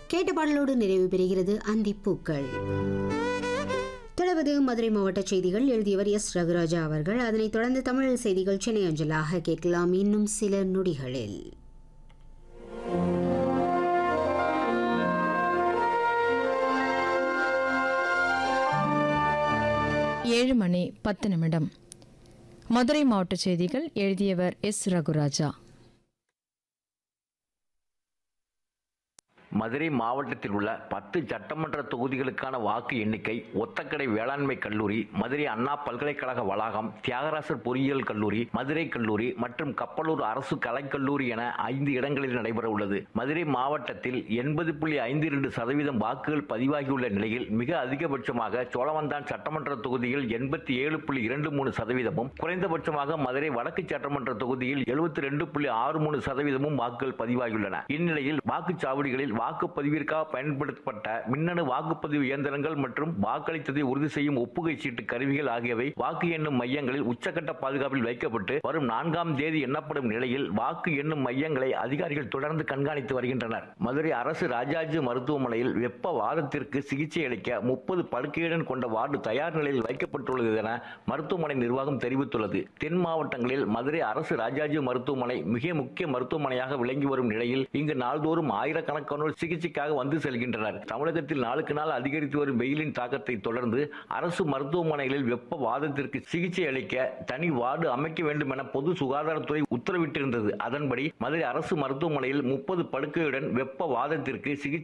கேட்ட பாடலோடு நிறைவு பெறுகிறது அந்திப்பூக்கள் தொடர்வது மதுரை மாவட்ட செய்திகள் எழுதியவர் எஸ் ரகுராஜா அவர்கள் அதனைத் தொடர்ந்து தமிழ் செய்திகள் சென்னை அஞ்சலாக கேட்கலாம் இன்னும் சில நொடிகளில் ஏழு மணி பத்து நிமிடம் மதுரை மாவட்ட செய்திகள் எழுதியவர் எஸ் ரகுராஜா மதுரை மாவட்டத்தில் உள்ள பத்து சட்டமன்ற தொகுதிகளுக்கான வாக்கு எண்ணிக்கை ஒத்தக்கடை வேளாண்மை கல்லூரி மதுரை அண்ணா பல்கலைக்கழக வளாகம் தியாகராசர் பொறியியல் கல்லூரி மதுரை கல்லூரி மற்றும் கப்பலூர் அரசு கலைக்கல்லூரி என ஐந்து இடங்களில் நடைபெற உள்ளது மதுரை மாவட்டத்தில் எண்பது புள்ளி ஐந்து இரண்டு சதவீதம் வாக்குகள் பதிவாகியுள்ள நிலையில் மிக அதிகபட்சமாக சோழவந்தான் சட்டமன்ற தொகுதியில் எண்பத்தி ஏழு புள்ளி இரண்டு மூணு சதவீதமும் குறைந்தபட்சமாக மதுரை வடக்கு சட்டமன்ற தொகுதியில் எழுபத்தி ரெண்டு புள்ளி ஆறு மூணு சதவீதமும் வாக்குகள் பதிவாகியுள்ளன இந்நிலையில் வாக்குச்சாவடிகளில் வாக்குப்பதிவிற்காக பயன்படுத்தப்பட்ட மின்னணு வாக்குப்பதிவு இயந்திரங்கள் மற்றும் வாக்களித்ததை உறுதி செய்யும் ஒப்புகை சீட்டு கருவிகள் ஆகியவை வாக்கு எண்ணும் மையங்களில் உச்சக்கட்ட பாதுகாப்பில் வைக்கப்பட்டு வரும் நான்காம் தேதி எண்ணப்படும் நிலையில் வாக்கு எண்ணும் மையங்களை அதிகாரிகள் தொடர்ந்து கண்காணித்து வருகின்றனர் மதுரை அரசு ராஜாஜி மருத்துவமனையில் வெப்ப வாதத்திற்கு சிகிச்சை அளிக்க முப்பது படுக்கையுடன் கொண்ட வார்டு தயார் நிலையில் வைக்கப்பட்டுள்ளது என மருத்துவமனை நிர்வாகம் தெரிவித்துள்ளது தென் மாவட்டங்களில் மதுரை அரசு ராஜாஜி மருத்துவமனை மிக முக்கிய மருத்துவமனையாக விளங்கி வரும் நிலையில் இங்கு நாள்தோறும் ஆயிரக்கணக்கானோர் சிகிச்சைக்காக வந்து செல்கின்றனர் தமிழகத்தில் நாளுக்கு நாள் அதிகரித்து வரும் வெயிலின் தாக்கத்தை தொடர்ந்து அரசு மருத்துவமனைகளில் வெப்ப வாதத்திற்கு சிகிச்சை அளிக்க தனி வார்டு அமைக்க வேண்டும் என பொது சுகாதாரத்துறை உத்தரவிட்டிருந்தது அதன்படி மதுரை அரசு மருத்துவமனையில் முப்பது படுக்கையுடன் வெப்ப வாதத்திற்கு சிகிச்சை